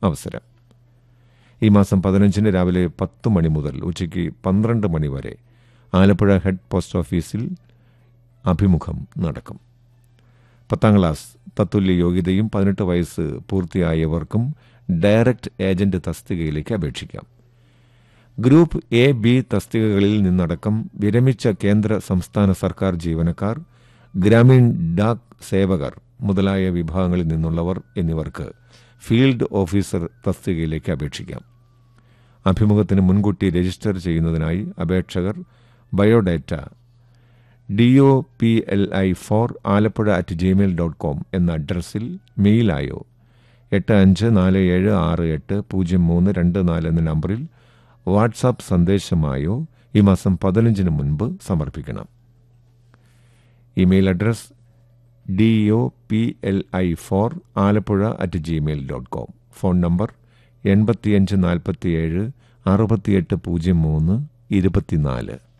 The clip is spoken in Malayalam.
അവസരം ഈ മാസം പതിനഞ്ചിന് രാവിലെ പത്ത് മണി മുതൽ ഉച്ചയ്ക്ക് പന്ത്രണ്ട് മണി വരെ ആലപ്പുഴ ഹെഡ് പോസ്റ്റ് ഓഫീസിൽ അഭിമുഖം നടക്കും പത്താം ക്ലാസ് തത്തുല്യ യോഗ്യതയും പതിനെട്ട് വയസ്സ് പൂർത്തിയായവർക്കും ഡയറക്റ്റ് ഏജന്റ് തസ്തികയിലേക്ക് അപേക്ഷിക്കാം ഗ്രൂപ്പ് എ ബി തസ്തികകളിൽ നിന്നടക്കം വിരമിച്ച കേന്ദ്ര സംസ്ഥാന സർക്കാർ ജീവനക്കാർ ഗ്രാമീൺ ഡാക് സേവകർ മുതലായ വിഭാഗങ്ങളിൽ നിന്നുള്ളവർ എന്നിവർക്ക് ഫീൽഡ് ഓഫീസർ തസ്തികയിലേക്ക് അപേക്ഷിക്കാം അഭിമുഖത്തിന് മുൻകൂട്ടി രജിസ്റ്റർ ചെയ്യുന്നതിനായി അപേക്ഷകർ biodata D O P L I four Alappuzha at Gmail dot com എന്ന അഡ്രസ്സിൽ മെയിലായോ എട്ട് അഞ്ച് നാല് ഏഴ് ആറ് എട്ട് പൂജ്യം മൂന്ന് രണ്ട് നാല് എന്ന നമ്പറിൽ വാട്സാപ്പ് സന്ദേശമായോ ഈ മാസം പതിനഞ്ചിന് മുൻപ് സമർപ്പിക്കണം email address D O P L I four Alappuzha at Gmail dot com phone number എൺപത്തിയഞ്ച് നാൽപ്പത്തിയേഴ് അറുപത്തിയെട്ട് പൂജ്യം മൂന്ന് ഇരുപത്തിനാല്